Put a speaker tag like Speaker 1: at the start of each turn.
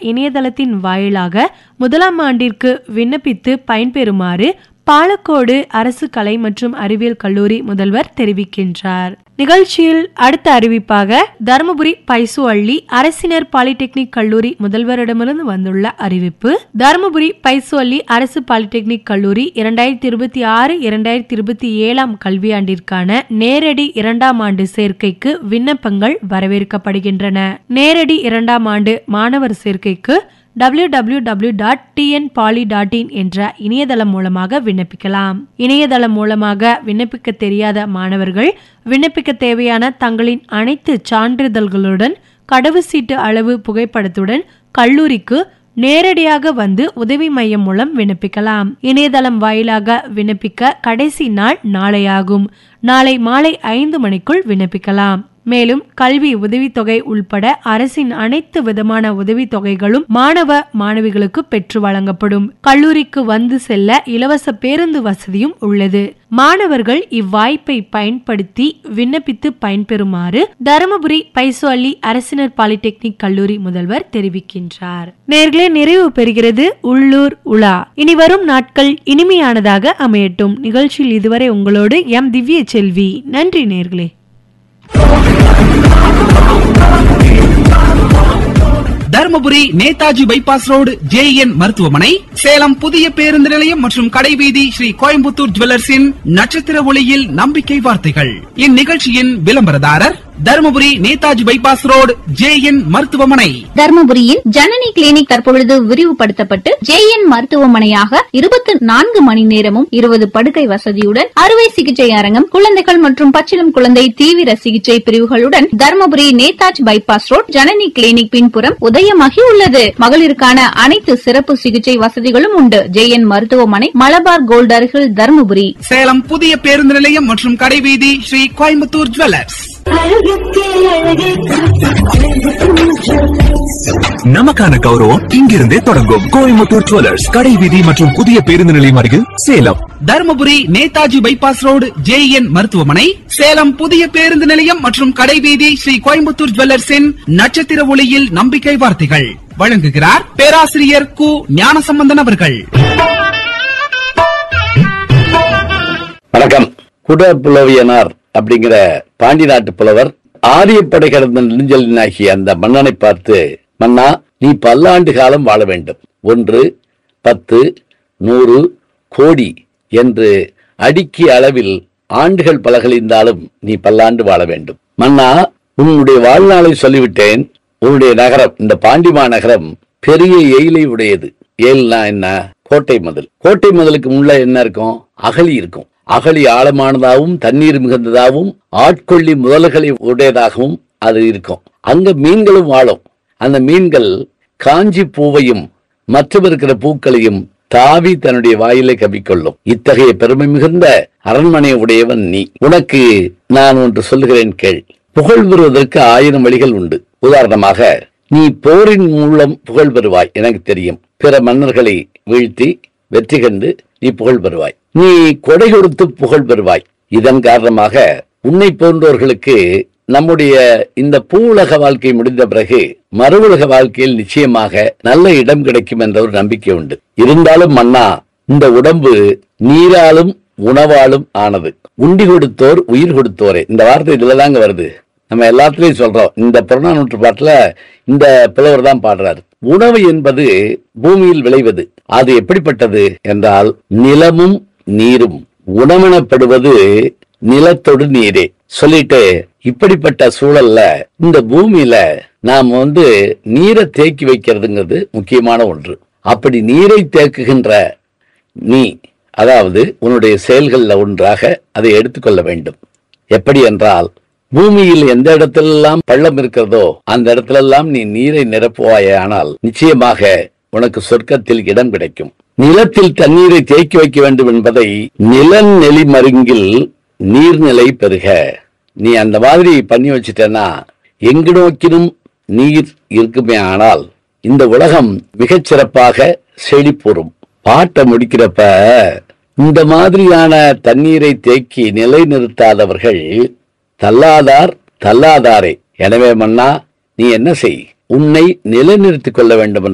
Speaker 1: இணையதளத்தின் வாயிலாக முதலாம் ஆண்டிற்கு விண்ணப்பித்து பயன்பெறுமாறு பாலக்கோடு அரசு கலை மற்றும் அறிவியல் கல்லூரி முதல்வர் தெரிவிக்கின்றார் நிகழ்ச்சியில் அடுத்த அறிவிப்பாக தருமபுரி பைசு அள்ளி அரசினர் பாலிடெக்னிக் கல்லூரி முதல்வரிடமிருந்து வந்துள்ள அறிவிப்பு தருமபுரி பைசு அள்ளி அரசு பாலிடெக்னிக் கல்லூரி இரண்டாயிரத்தி இருபத்தி ஆறு இரண்டாயிரத்தி இருபத்தி ஏழாம் கல்வியாண்டிற்கான நேரடி இரண்டாம் ஆண்டு சேர்க்கைக்கு விண்ணப்பங்கள் வரவேற்கப்படுகின்றன நேரடி இரண்டாம் ஆண்டு மாணவர் சேர்க்கைக்கு www.tnpoly.in dot TN poly dot in என்ற இணையதளம் மூலமாக விண்ணப்பிக்கலாம் இணையதளம் மூலமாக விண்ணப்பிக்க தெரியாத மாணவர்கள் விண்ணப்பிக்க தேவையான தங்களின் அனைத்து சான்றிதழ்களுடன் கடவு சீட்டு அளவு புகைப்படத்துடன் கல்லூரிக்கு நேரடியாக வந்து உதவி மையம் மூலம் விண்ணப்பிக்கலாம் இணையதளம் வாயிலாக விண்ணப்பிக்க கடைசி நாள் நாளையாகும் நாளை மாலை ஐந்து மணிக்குள் விண்ணப்பிக்கலாம் மேலும் கல்வி உதவித்தொகை உள்பட அரசின் அனைத்து விதமான உதவித்தொகைகளும் மாணவ மாணவிகளுக்கு பெற்று வழங்கப்படும் கல்லூரிக்கு வந்து செல்ல இலவச பேருந்து வசதியும் உள்ளது மாணவர்கள் இவ்வாய்ப்பை பயன்படுத்தி விண்ணப்பித்து பயன்பெறுமாறு தருமபுரி பைசு அள்ளி அரசினர் பாலிடெக்னிக் கல்லூரி முதல்வர் தெரிவிக்கின்றார் நேர்களே நிறைவு பெறுகிறது உள்ளூர் உலா இனி வரும் நாட்கள் இனிமையானதாக அமையட்டும் நிகழ்ச்சியில் இதுவரை உங்களோடு எம் திவ்ய செல்வி நன்றி நேர்களே
Speaker 2: Dharmapuri Netaji bypass road JN மருத்துவமனை சேலம் புதிய பேருந்து நிலையம் மற்றும் கடைவீதி ஸ்ரீ கோயம்புத்தூர் ஜுவல்லர்ஸின் நட்சத்திர ஒளியில் நம்பிக்கை வார்த்தைகள் இந்நிகழ்ச்சியின் விளம்பரதாரர் Dharmapuri Netaji bypass road JN மருத்துவமனை
Speaker 3: தர்மபுரியில் ஜனனி கிளினிக் தற்பொழுது விரிவுபடுத்தப்பட்டு ஜேஎன் மருத்துவமனையாக இருபத்தி நான்கு மணி நேரமும் இருபது படுக்கை வசதியுடன் அறுவை சிகிச்சை அரங்கம் குழந்தைகள் மற்றும் பச்சிளம் குழந்தை தீவிர சிகிச்சை பிரிவுகளுடன் Dharmapuri Netaji bypass road Janani clinic பின்புறம் உதயமாகி உள்ளது மகளிருக்கான அனைத்து சிறப்பு சிகிச்சை வசதிகளும் உண்டு ஜேஎன் மருத்துவமனை மலபார் கோல்ட் அருகில் தர்மபுரி
Speaker 2: சேலம் புதிய பேருந்து நிலையம் மற்றும் கடைவீதி ஸ்ரீ கோயம்புத்தூர் ஜுவல்லர்ஸ்
Speaker 4: நமக்கான கௌரவம் இங்கிருந்தே தொடங்கும் கோயம்புத்தூர் ஜுவல்லர்ஸ் கடை வீதி மற்றும் புதிய பேருந்து நிலையம் அருகில் Salem
Speaker 2: Dharmapuri Netaji bypass road JN மருத்துவமனை சேலம் புதிய பேருந்து நிலையம் மற்றும் கடைவீதி ஸ்ரீ கோயம்புத்தூர் ஜுவல்லர்ஸின் நட்சத்திர ஒளியில் நம்பிக்கை வார்த்தைகள் வழங்குகிறார் பேராசிரியர் கு ஞானசம்பந்தன் அவர்கள்
Speaker 5: வணக்கம் குடப்புலவியனார் அப்படிங்கிற பாண்டி நாட்டு புலவர் ஆரியப்படை கடந்த நெடுஞ்சலினாகிய அந்த மன்னனை பார்த்து மன்னா நீ பல்லாண்டு காலம் வாழ வேண்டும் ஒன்று பத்து நூறு கோடி என்று அடுக்கிய அளவில் ஆண்டுகள் பல கழிந்தாலும் நீ பல்லாண்டு வாழ வேண்டும் மன்னா உன்னுடைய வாழ்நாளை சொல்லிவிட்டேன் உன்னுடைய நகரம் இந்த பாண்டிமா நகரம் பெரிய எயிலை உடையது ஏல்னா என்ன கோட்டை மதில் கோட்டை மதிலுக்கு உள்ள என்ன இருக்கும் அகழி இருக்கும் அகழி ஆழமானதாகவும் தண்ணீர் மிகுந்ததாகவும் ஆட்கொள்ளி முதல்களை உடையதாகவும் அது இருக்கும் அங்க மீன்களும் வாழும் அந்த மீன்கள் காஞ்சி பூவையும் மற்றும் இருக்கிற பூக்களையும் தாவி தன்னுடைய வாயிலை கவிக்கொள்ளும் இத்தகைய பெருமை மிகுந்த அரண்மனை உடையவன் நீ உனக்கு நான் ஒன்று சொல்லுகிறேன் கேள் புகழ் பெறுவதற்கு ஆயிரம் வழிகள் உண்டு உதாரணமாக நீ போரின் மூலம் புகழ் பெறுவாய் எனக்கு தெரியும் பிற மன்னர்களை வீழ்த்தி வெற்றி கண்டு நீ புகழ் பெறுவாய் நீ கொடை கொடுத்து புகழ் பெறுவாய் இதன் காரணமாக உன்னை போன்றோர்களுக்கு நம்முடைய இந்த பூவுலக வாழ்க்கை முடிந்த பிறகு மறுவுலக வாழ்க்கையில் நிச்சயமாக நல்ல இடம் கிடைக்கும் என்ற ஒரு நம்பிக்கை உண்டு இருந்தாலும் மன்னா இந்த உடம்பு நீராலும் உணவாலும் ஆனது உண்டி கொடுத்தோர் உயிர் கொடுத்தோரே இந்த வார்த்தை இதுலதாங்க வருது நம்ம எல்லாத்துலயும் சொல்றோம் இந்த புறநானூற்று பாட்டுல இந்த புலவர் தான் பாடுறாரு உணவு என்பது பூமியில் விளைவது அது எப்படிப்பட்டது என்றால் நிலமும் நீரும் உணவெனப்படுவது நிலத்தொடு நீரே சொல்லிட்டு இப்படிப்பட்ட சூழல்ல இந்த பூமியில நாம் வந்து நீரை தேக்கி வைக்கிறதுங்கிறது முக்கியமான ஒன்று அப்படி நீரை தேக்குகின்ற நீ அதாவது உன்னுடைய செயல்கள்ல ஒன்றாக அதை எடுத்துக்கொள்ள வேண்டும் எப்படி என்றால் பூமியில் எந்த இடத்திலெல்லாம் பள்ளம் இருக்கிறதோ அந்த இடத்திலெல்லாம் நீ நீரை நிரப்புவாயே ஆனால் நிச்சயமாக உனக்கு சொர்க்கத்தில் இடம் கிடைக்கும் நிலத்தில் தண்ணீரை தேக்கி வைக்க வேண்டும் என்பதை நிலநெளி மருங்கில் நீர்நிலை பெருக நீ அந்த மாதிரி பண்ணி வச்சிட்டேன்னா எங்கு நோக்கினும் நீர் இருக்குமே ஆனால் இந்த உலகம் மிகச் சிறப்பாக செழிப்புறும் பாட்டை முடிக்கிறப்ப இந்த மாதிரியான தண்ணீரை தேக்கி நிலைநிறுத்தாதவர்கள் தள்ளாதார் தள்ளாதாரே எனவே மன்னா நீ என்ன செய் உன்னை நிலைநிறுத்திக் கொள்ள வேண்டும்